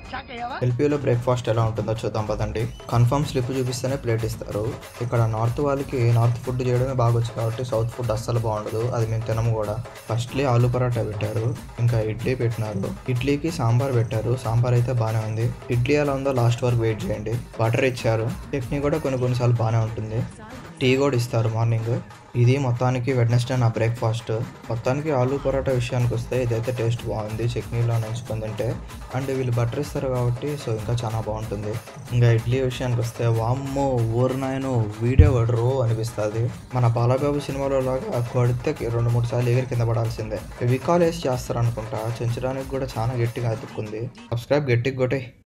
ఎల్పీలో breakfast ఎలా ఉంటుందో చూద్దాం పదండి కన్ఫర్మ్ స్లిప్ చూపిస్తేనే ప్లేట్ ఇస్తారు ఇక్కడ నార్త్ వాళ్ళకి నార్త్ ఫుడ్ చేయడమే బాగొచ్చు కాబట్టి సౌత్ ఫుడ్ అస్సలు బాగుండదు అది మేము తినము కూడా ఫస్ట్లీ ఆలు పరాటా పెట్టారు ఇంకా ఇడ్లీ పెట్టినారు ఇడ్లీకి సాంబార్ పెట్టారు సాంబార్ అయితే బాగానే ఉంది ఇడ్లీ ఎలా ఉందో లాస్ట్ వరకు వెయిట్ చేయండి బటర్ ఇచ్చారు చట్నీ కూడా కొన్ని కొన్నిసార్లు బాగానే ఉంటుంది టీ కూడా ఇస్తారు మార్నింగ్ ఇది మొత్తానికి వెడ్నెస్డే నా బ్రేక్ఫాస్ట్ మొత్తానికి ఆలు పరోటా విషయానికి వస్తే ఇదైతే టేస్ట్ బాగుంది చట్నీలో నంచుకొని తింటే అండ్ వీళ్ళు బటర్ ఇస్తారు కాబట్టి సో ఇంకా చాలా బాగుంటుంది ఇంకా ఇడ్లీ విషయానికి వస్తే వామ్మో ఊరు నాయను వీడియో కొడరు అనిపిస్తుంది మన బాలబాబు సినిమాలో లాగా కొడితే రెండు మూడు సార్లు ఎగిరి కింద పడాల్సిందే వికాల్ వేసి చేస్తారు అనుకుంటా చెంచడానికి కూడా చాలా గట్టిగా అతుక్కుంది సబ్స్క్రైబ్ గట్టిగా కొట్టే